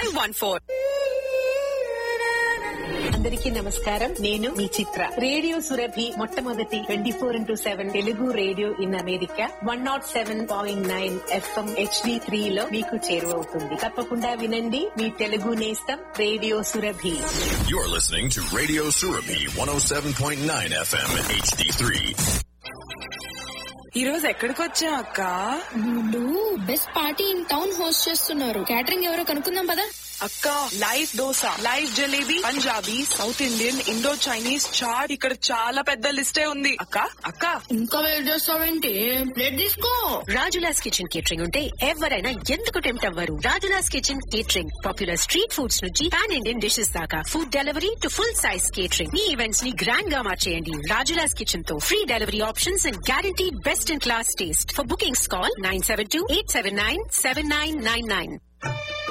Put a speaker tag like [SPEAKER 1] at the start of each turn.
[SPEAKER 1] 514.
[SPEAKER 2] అందరికీ నమస్కారం నేను మీ చిత్ర రేడియో సురభి మొట్టమొదటి twenty four into seven Telugu radio in America one nought seven point nine FM HD three లో మీకు చేరువవుతుంది తప్పకుండా వినండి మీ తెలుగు నేస్తం radio Surabhi
[SPEAKER 3] You're listening to Radio Surabi 107.9 FM HD3.
[SPEAKER 1] ఈ రోజు ఎక్కడికి వచ్చా అక్క
[SPEAKER 4] వీళ్ళు best party in town host చేస్తున్నారు క్యాటరింగ్ ఎవరో కనుక్కుందాం పదా
[SPEAKER 1] అక్క live dosa live jalebi Punjabi south Indian Indo Chinese chaat ఇక్కడ చాలా పెద్ద లిస్టే ఉంది అక్క అక్క
[SPEAKER 4] ఇంకా వెయిట్ చేస్తావేంటి ప్లేట్ తీసుకో
[SPEAKER 5] రాజులాస్ కిచెన్ కేటరింగ్ ఉంటే ఎవరైనా ఎందుకు టెంప్ట్ అవ్వరు Rajulas kitchen catering popular street foods నుంచి పాన్ ఇండియన్ డిషెస్ దాకా food delivery to full size catering మీ ఈవెంట్స్ ని గ్రాండ్ గా మార్చేయండి రాజులాస్ కిచెన్ తో free delivery options and guarantee best in class taste for bookings call nine seven two eight seven nine seven nine nine nine